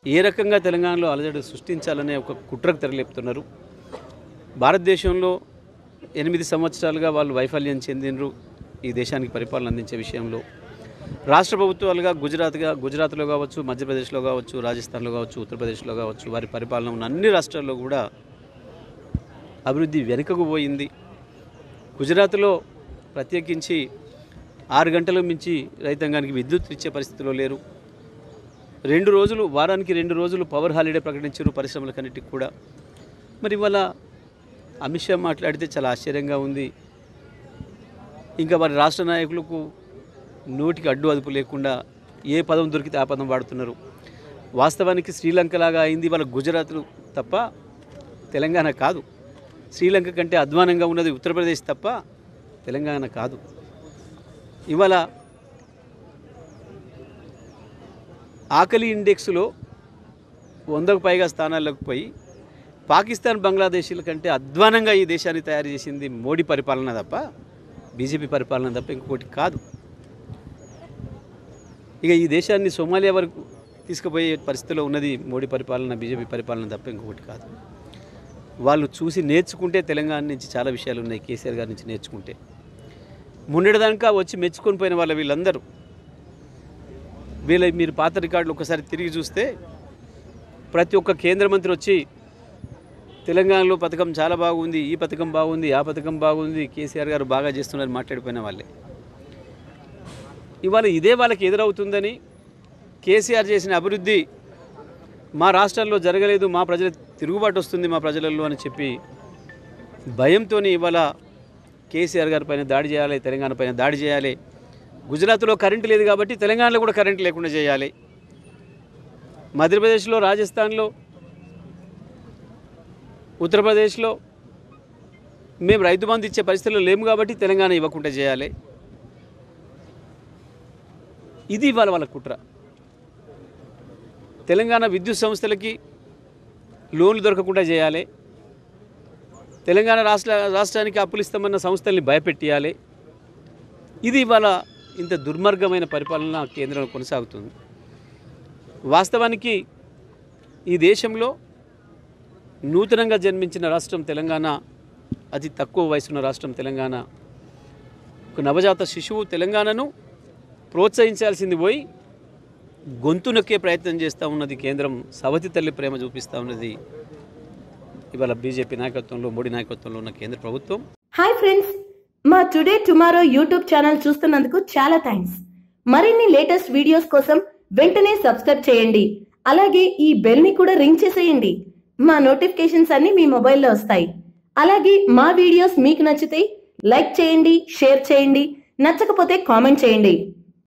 ఏ రకంగా తెలంగాణలో అలజడి సృష్టించాలనే ఒక కుట్రకు తెరలేపుతున్నారు భారతదేశంలో ఎనిమిది సంవత్సరాలుగా వాళ్ళు వైఫల్యం చెందినరు ఈ దేశానికి పరిపాలన అందించే విషయంలో రాష్ట్ర ప్రభుత్వాలుగా గుజరాత్గా గుజరాత్లో కావచ్చు మధ్యప్రదేశ్లో కావచ్చు రాజస్థాన్లో కావచ్చు ఉత్తరప్రదేశ్లో కావచ్చు వారి పరిపాలన ఉన్న అన్ని రాష్ట్రాల్లో కూడా అభివృద్ధి వెనుకకు పోయింది గుజరాత్లో ప్రత్యేకించి ఆరు గంటల మించి రైతాంగానికి విద్యుత్ ఇచ్చే పరిస్థితిలో లేరు రెండు రోజులు వారానికి రెండు రోజులు పవర్ హాలిడే ప్రకటించారు పరిశ్రమలకన్నిటికి కూడా మరి ఇవాళ అమిత్ షా మాట్లాడితే చాలా ఆశ్చర్యంగా ఉంది ఇంకా వారి రాష్ట్ర నాయకులకు నోటికి అడ్డు అదుపు లేకుండా ఏ పదం దొరికితే ఆ పదం వాడుతున్నారు వాస్తవానికి శ్రీలంక లాగా అయింది వాళ్ళ గుజరాత్ తప్ప తెలంగాణ కాదు శ్రీలంక కంటే అధ్వానంగా ఉన్నది ఉత్తరప్రదేశ్ తప్ప తెలంగాణ కాదు ఇవాళ ఆకలి ఇండెక్స్లో వందకు పైగా స్థానాలకు పోయి పాకిస్తాన్ బంగ్లాదేశీల కంటే అధ్వానంగా ఈ దేశాన్ని తయారు చేసింది మోడీ పరిపాలన తప్ప బీజేపీ పరిపాలన తప్ప ఇంకొకటి కాదు ఇక ఈ దేశాన్ని సోమాలియా వరకు తీసుకుపోయే పరిస్థితిలో ఉన్నది మోడీ పరిపాలన బీజేపీ పరిపాలన తప్ప ఇంకొకటి కాదు వాళ్ళు చూసి నేర్చుకుంటే తెలంగాణ నుంచి చాలా విషయాలు ఉన్నాయి కేసీఆర్ గారి నుంచి నేర్చుకుంటే మొన్నటిదాకా వచ్చి మెచ్చుకొని పోయిన వాళ్ళ వీళ్ళందరూ వీళ్ళ మీరు పాత రికార్డులు ఒకసారి తిరిగి చూస్తే ప్రతి ఒక్క కేంద్ర మంత్రి వచ్చి తెలంగాణలో పథకం చాలా బాగుంది ఈ పథకం బాగుంది ఆ పథకం బాగుంది కేసీఆర్ గారు బాగా చేస్తున్నారు మాట్లాడిపోయిన వాళ్ళే ఇవాళ ఇదే వాళ్ళకి ఎదురవుతుందని కేసీఆర్ చేసిన అభివృద్ధి మా రాష్ట్రాల్లో జరగలేదు మా ప్రజల తిరుగుబాటు వస్తుంది మా ప్రజలలో అని చెప్పి భయంతో ఇవాళ కేసీఆర్ గారి పైన దాడి చేయాలి తెలంగాణ పైన దాడి చేయాలి గుజరాత్లో కరెంటు లేదు కాబట్టి తెలంగాణలో కూడా కరెంటు లేకుండా చేయాలి మధ్యప్రదేశ్లో రాజస్థాన్లో ఉత్తరప్రదేశ్లో మేము రైతు బంధు ఇచ్చే పరిస్థితుల్లో లేము కాబట్టి తెలంగాణ ఇవ్వకుండా చేయాలి ఇది ఇవాళ వాళ్ళ కుట్ర తెలంగాణ విద్యుత్ సంస్థలకి లోన్లు దొరకకుండా చేయాలి తెలంగాణ రాష్ట్ర రాష్ట్రానికి అప్పులు ఇస్తామన్న సంస్థల్ని భయపెట్టియాలి ఇది ఇవాళ ఇంత దుర్మార్గమైన పరిపాలన కేంద్రంలో కొనసాగుతుంది వాస్తవానికి ఈ దేశంలో నూతనంగా జన్మించిన రాష్ట్రం తెలంగాణ అతి తక్కువ వయసున్న రాష్ట్రం తెలంగాణ ఒక నవజాత శిశువు తెలంగాణను ప్రోత్సహించాల్సింది పోయి గొంతు నొక్కే ప్రయత్నం చేస్తూ ఉన్నది కేంద్రం సవతి తల్లి ప్రేమ చూపిస్తూ ఉన్నది ఇవాళ బీజేపీ నాయకత్వంలో మోడీ నాయకత్వంలో ఉన్న కేంద్ర ప్రభుత్వం హాయ్ ఫ్రెండ్స్ మా టుడే టుమారో యూట్యూబ్ ఛానల్ చూస్తున్నందుకు చాలా థ్యాంక్స్ మరిన్ని లేటెస్ట్ వీడియోస్ కోసం వెంటనే సబ్స్క్రైబ్ చేయండి అలాగే ఈ బెల్ ని కూడా రింగ్ చేసేయండి మా నోటిఫికేషన్స్ అన్ని మీ మొబైల్లో వస్తాయి అలాగే మా వీడియోస్ మీకు నచ్చితే లైక్ చేయండి షేర్ చేయండి నచ్చకపోతే కామెంట్ చేయండి